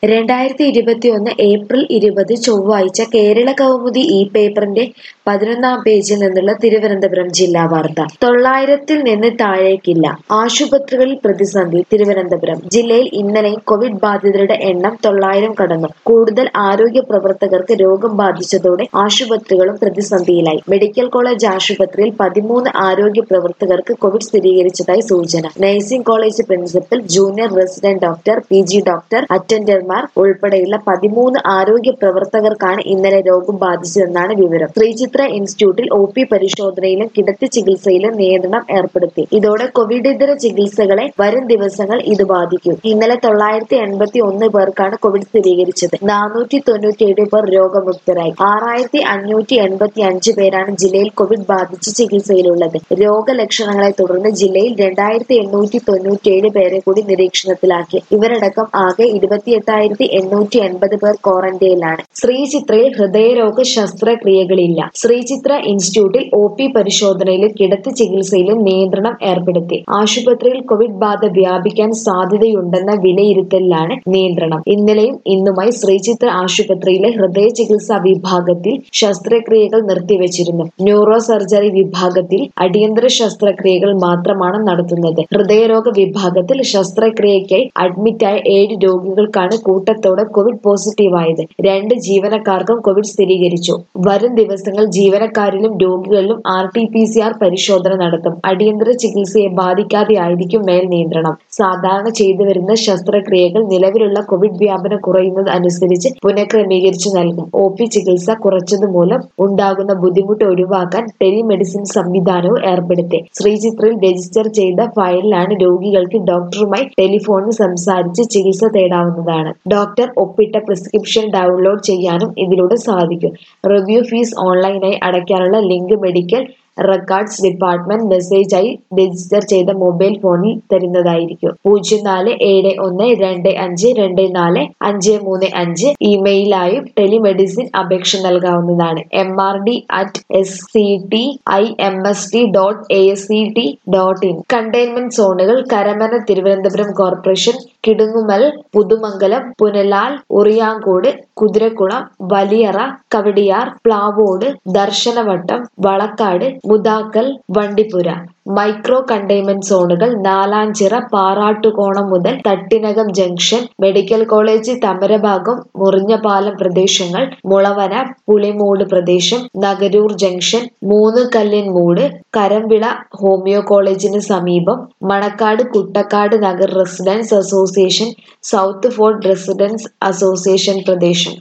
രണ്ടായിരത്തി ഇരുപത്തിയൊന്ന് ഏപ്രിൽ ഇരുപത് ചൊവ്വാഴ്ച കേരള കൗമുദി ഇ പേപ്പറിന്റെ പതിനൊന്നാം പേജിൽ നിന്നുള്ള തിരുവനന്തപുരം ജില്ലാ വാർത്ത തൊള്ളായിരത്തിൽ നിന്ന് താഴേക്കില്ല ആശുപത്രികളിൽ പ്രതിസന്ധി തിരുവനന്തപുരം ജില്ലയിൽ ഇന്നലെയും കോവിഡ് ബാധിതരുടെ എണ്ണം തൊള്ളായിരം കടന്നു കൂടുതൽ ആരോഗ്യ പ്രവർത്തകർക്ക് രോഗം ബാധിച്ചതോടെ ആശുപത്രികളും പ്രതിസന്ധിയിലായി മെഡിക്കൽ കോളേജ് ആശുപത്രിയിൽ പതിമൂന്ന് ആരോഗ്യ പ്രവർത്തകർക്ക് കോവിഡ് സ്ഥിരീകരിച്ചതായി സൂചന nursing college principal junior resident doctor P G doctor അറ്റൻഡർമാർ ഉൾപ്പെടെയുള്ള പതിമൂന്ന് ആരോഗ്യ പ്രവർത്തകർക്കാണ് ഇന്നലെ രോഗം ബാധിച്ചതെന്നാണ് വിവരം ശ്രീചിത്ര ഇൻസ്റ്റിറ്റ്യൂട്ടിൽ ഒ പി പരിശോധനയിലും കിടത്തി ചികിത്സയിലും നിയന്ത്രണം ഏർപ്പെടുത്തി ഇതോടെ കോവിഡ് ഇതര ചികിത്സകളെ വരും ദിവസങ്ങൾ ഇത് ബാധിക്കും ഇന്നലെ തൊള്ളായിരത്തി എൺപത്തി ഒന്ന് പേർക്കാണ് കോവിഡ് സ്ഥിരീകരിച്ചത് നാനൂറ്റി തൊണ്ണൂറ്റിയേഴ് പേർ രോഗമുക്തരായി ആറായിരത്തി അഞ്ഞൂറ്റി എൺപത്തി അഞ്ച് പേരാണ് ജില്ലയിൽ കോവിഡ് ബാധിച്ച് ചികിത്സയിലുള്ളത് രോഗലക്ഷണങ്ങളെ തുടർന്ന് ജില്ലയിൽ രണ്ടായിരത്തി എണ്ണൂറ്റി തൊണ്ണൂറ്റിയേഴ് പേരെ കൂടി നിരീക്ഷണത്തിലാക്കി ഇവരടക്കം ആകെ ഇരുപത്തിയെട്ടായിരത്തി എണ്ണൂറ്റി എൺപത് പേർ ക്വാറന്റൈനിലാണ് ശ്രീചിത്രയിൽ ഹൃദയരോഗ ശസ്ത്രക്രിയകളില്ല ശ്രീചിത്ര ഇൻസ്റ്റിറ്റ്യൂട്ടിൽ ഒ പി പരിശോധനയിലും കിടത്തി ചികിത്സയിലും നിയന്ത്രണം ഏർപ്പെടുത്തി ആശുപത്രിയിൽ കോവിഡ് ബാധ വ്യാപിക്കാൻ സാധ്യതയുണ്ടെന്ന വിലയിരുത്തലിലാണ് നിയന്ത്രണം ഇന്നലെയും ഇന്നുമായി ശ്രീചിത്ര ആശുപത്രിയിലെ ഹൃദയ ചികിത്സാ വിഭാഗത്തിൽ ശസ്ത്രക്രിയകൾ നിർത്തിവച്ചിരുന്നു ന്യൂറോ സർജറി വിഭാഗത്തിൽ അടിയന്തര ശസ്ത്രക്രിയകൾ മാത്രമാണ് നടത്തുന്നത് ഹൃദയരോഗ വിഭാഗത്തിൽ ശസ്ത്രക്രിയയ്ക്കായി അഡ്മിറ്റായ ഏഴ് രോഗികൾക്കാണ് കൂട്ടത്തോടെ കോവിഡ് പോസിറ്റീവായത് രണ്ട് ജീവനക്കാർക്കും കോവിഡ് സ്ഥിരീകരിച്ചു വരും ദിവസങ്ങൾ ജീവനക്കാരിലും രോഗികളിലും R T P C R പരിശോധന നടത്തും അടിയന്തര ചികിത്സയെ ബാധിക്കാതെ ആയിരിക്കും മേൽ നിയന്ത്രണം സാധാരണ ചെയ്തു വരുന്ന ശസ്ത്രക്രിയകൾ നിലവിലുള്ള കോവിഡ് വ്യാപനം കുറയുന്നത് അനുസരിച്ച് പുനഃക്രമീകരിച്ചു നൽകും ഒ പി ചികിത്സ കുറച്ചതുമൂലം ഉണ്ടാകുന്ന ബുദ്ധിമുട്ട് ഒഴിവാക്കാൻ ടെലിമെഡിസിൻ സംവിധാനവും ഏർപ്പെടുത്തി ശ്രീചിത്രയിൽ രജിസ്റ്റർ ചെയ്ത ഫയലിലാണ് രോഗികൾക്ക് ഡോക്ടറുമായി ടെലിഫോണിൽ സംസാരിച്ച് ചികിത്സ തേടാവുന്നതാണ് ഡോക്ടർ ഒപ്പിട്ട പ്രിസ്ക്രിപ്ഷൻ ഡൗൺലോഡ് ചെയ്യാനും ഇതിലൂടെ സാധിക്കും റിവ്യൂ ഫീസ് ഓൺലൈനായി അടയ്ക്കാനുള്ള ലിങ്ക് മെഡിക്കൽ റെക്കോർഡ്സ് ഡിപ്പാർട്ട്മെന്റ് മെസ്സേജായി രജിസ്റ്റർ ചെയ്ത മൊബൈൽ ഫോണിൽ തരുന്നതായിരിക്കും പൂജ്യം നാല് ഏഴ് ഒന്ന് രണ്ട് അഞ്ച് രണ്ട് നാല് അഞ്ച് മൂന്ന് അഞ്ച് ഇമെയിലായും ടെലിമെഡിസിൻ അപേക്ഷ നൽകാവുന്നതാണ് M R D at S C T I M S T dot A C T dot in containment സോണുകൾ Karamana Thiruvananthapuram corporation Kidungumal Puthumangalam Punalal Uriyacode Kuthirakulam Valiyara Kowdiar Plavode Darsanavattom Valakkad Muthakkal Vandippura micro containment സോണുകൾ നാലാഞ്ചിറ പാറാട്ടുകോണം മുതൽ Thattinakam junction medical college Thamarabhagam Murinjapalam പ്രദേശങ്ങൾ മുളവന പുളിമൂട് പ്രദേശം നഗരൂർ ജംഗ്ഷൻ മൂന്ന് കല്ലിൻ മൂട് കരംവിള ഹോമിയോ കോളേജിന് സമീപം Manacaud Kuttakkad Nagar residence association south fort residence association പ്രദേശം